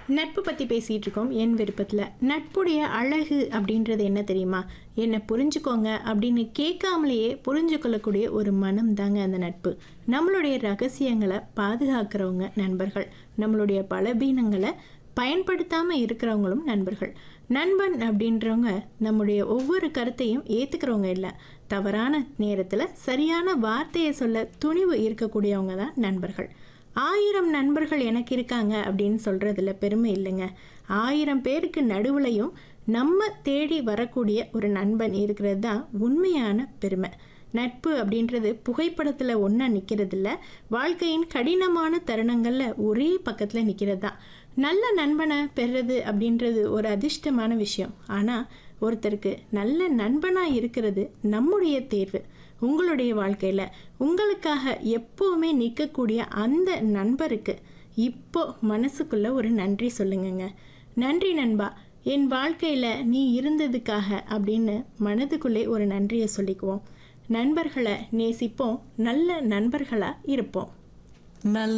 நட்பு பற்றி பேசிகிட்டு இருக்கோம் என் விருப்பத்தில் நட்புடைய அழகு அப்படின்றது என்ன தெரியுமா என்னை புரிஞ்சுக்கோங்க அப்படின்னு கேட்காமலேயே புரிஞ்சு கொள்ளக்கூடிய ஒரு மனம் தாங்க அந்த நட்பு நம்மளுடைய ரகசியங்களை பாதுகாக்கிறவங்க நண்பர்கள் நம்மளுடைய பலவீனங்களை பயன்படுத்தாமல் இருக்கிறவங்களும் நண்பர்கள் நண்பன் அப்படின்றவங்க நம்முடைய ஒவ்வொரு கருத்தையும் ஏற்றுக்கிறவங்க இல்லை தவறான நேரத்தில் சரியான வார்த்தையை சொல்ல துணிவு இருக்கக்கூடியவங்க தான் நண்பர்கள் ஆயிரம் நண்பர்கள் எனக்கு இருக்காங்க அப்படின்னு சொல்கிறதுல பெருமை இல்லைங்க ஆயிரம் பேருக்கு நடுவுலையும் நம்ம தேடி வரக்கூடிய ஒரு நண்பன் இருக்கிறது தான் உண்மையான பெருமை நட்பு அப்படின்றது புகைப்படத்தில் ஒன்றா நிற்கிறது இல்லை வாழ்க்கையின் கடினமான தருணங்களில் ஒரே பக்கத்தில் நிற்கிறது தான் நல்ல நண்பனை பெறுறது அப்படின்றது ஒரு அதிர்ஷ்டமான விஷயம் ஆனால் ஒருத்தருக்கு நல்ல நண்பனாக இருக்கிறது நம்முடைய தேர்வு உங்களுடைய வாழ்க்கையில் உங்களுக்காக எப்போவுமே நிற்கக்கூடிய அந்த நண்பருக்கு இப்போ மனசுக்குள்ள ஒரு நன்றி சொல்லுங்கங்க நன்றி நண்பா என் வாழ்க்கையில் நீ இருந்ததுக்காக அப்படின்னு மனதுக்குள்ளே ஒரு நன்றியை சொல்லிக்குவோம் நண்பர்களை நேசிப்போம் நல்ல நண்பர்களாக இருப்போம் நல்ல